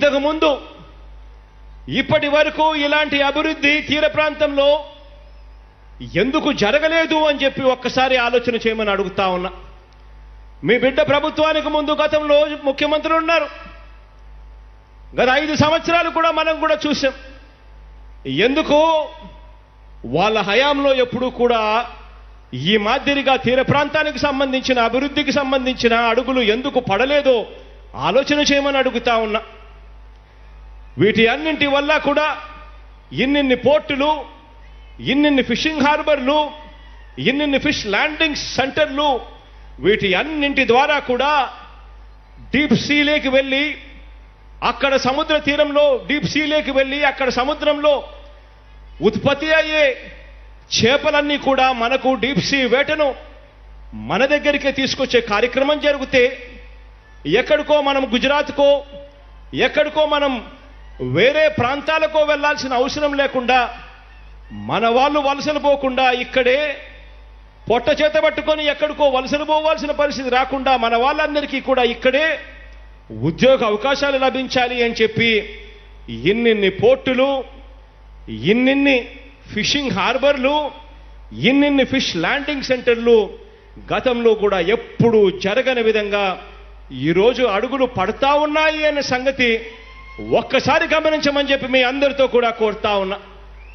ఇంతకుముందు ఇప్పటి వరకు ఇలాంటి అభివృద్ధి తీర ప్రాంతంలో ఎందుకు జరగలేదు అని చెప్పి ఒక్కసారి ఆలోచన చేయమని అడుగుతా ఉన్నా మీ బిడ్డ ప్రభుత్వానికి ముందు గతంలో ముఖ్యమంత్రులు ఉన్నారు గత ఐదు సంవత్సరాలు కూడా మనం కూడా చూసాం ఎందుకు వాళ్ళ హయాంలో ఎప్పుడూ కూడా ఈ మాదిరిగా తీర ప్రాంతానికి సంబంధించిన అభివృద్ధికి సంబంధించిన అడుగులు ఎందుకు పడలేదో ఆలోచన చేయమని అడుగుతా ఉన్నా వీటి అన్నింటి వల్ల కూడా ఇన్నిన్ని పోర్టులు ఇన్నిన్ని ఫిషింగ్ హార్బర్లు ఇన్నిన్ని ఫిష్ ల్యాండింగ్ సెంటర్లు వీటి అన్నింటి ద్వారా కూడా డీప్ సీలేకి వెళ్ళి అక్కడ సముద్ర తీరంలో డీప్ సీలేకి వెళ్ళి అక్కడ సముద్రంలో ఉత్పత్తి అయ్యే చేపలన్నీ కూడా మనకు డీప్ సీ వేటను మన దగ్గరికే తీసుకొచ్చే కార్యక్రమం జరిగితే ఎక్కడికో మనం గుజరాత్కో ఎక్కడికో మనం వేరే ప్రాంతాలకో వెళ్ళాల్సిన అవసరం లేకుండా మన వాళ్ళు వలసలు పోకుండా ఇక్కడే పొట్ట చేత పట్టుకొని ఎక్కడికో వలసలు పోవాల్సిన పరిస్థితి రాకుండా మన వాళ్ళందరికీ కూడా ఇక్కడే ఉద్యోగ అవకాశాలు లభించాలి అని చెప్పి ఇన్నిన్ని పోర్టులు ఇన్నిన్ని ఫిషింగ్ హార్బర్లు ఇన్నిన్ని ఫిష్ ల్యాండింగ్ సెంటర్లు గతంలో కూడా ఎప్పుడు జరగని విధంగా ఈరోజు అడుగులు పడతా ఉన్నాయి అనే సంగతి ఒక్కసారి గమనించమని చెప్పి మీ అందరితో కూడా కోరుతా ఉన్నా